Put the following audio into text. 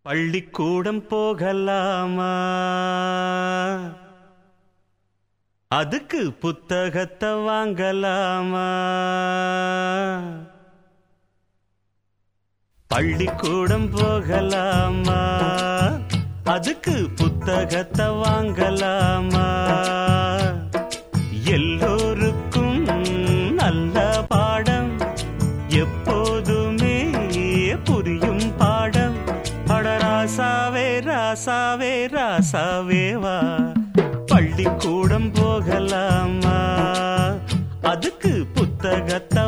பள்ளிக்கூடம் போகலாமா அதுக்கு புத்தகத்தை வாங்கலாமா பள்ளிக்கூடம் போகலாமா அதுக்கு புத்தகத்தை வாங்கலாமா எல்லோருக்கும் நல்ல பாடம் எப்போதுமே புரியும் பாடம் அட ராசாவே ராசாவே ராசாவே வா பள்ளிக்கூடம் போகலாமா அதுக்கு புத்தகத்தை